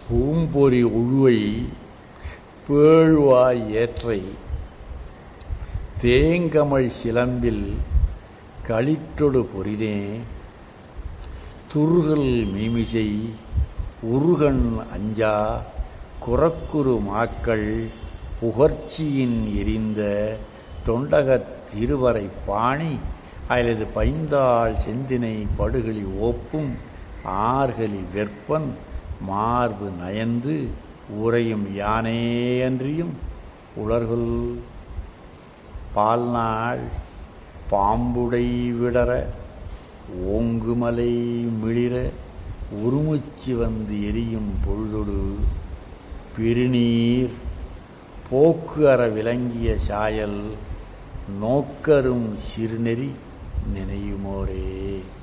பூம்பொறி உழுவை பேழ்வாய் ஏற்றை தேங்கமழ் சிலம்பில் களிற்றொடு பொறினே துருகல் மீமிசை உருகன் அஞ்சா குறக்குறு மாக்கள் புகர்ச்சியின் எரிந்த தொண்டகத் திருவரை பாணி அல்லது பைந்தாள் செந்தினை படுகளி ஓப்பும் ஆர்கலி வெற்பன் மார்பு நயந்து உறையும் யானேயன்றியும் உலர்கள் பால்நாள் பாம்புடை விடற ஓங்குமலை மிளிர உருமுச்சி வந்து எரியும் பொழுதொடு பெருநீர் போக்கு அற விளங்கிய சாயல் நோக்கரும் சிறுநெறி நினையுமோரே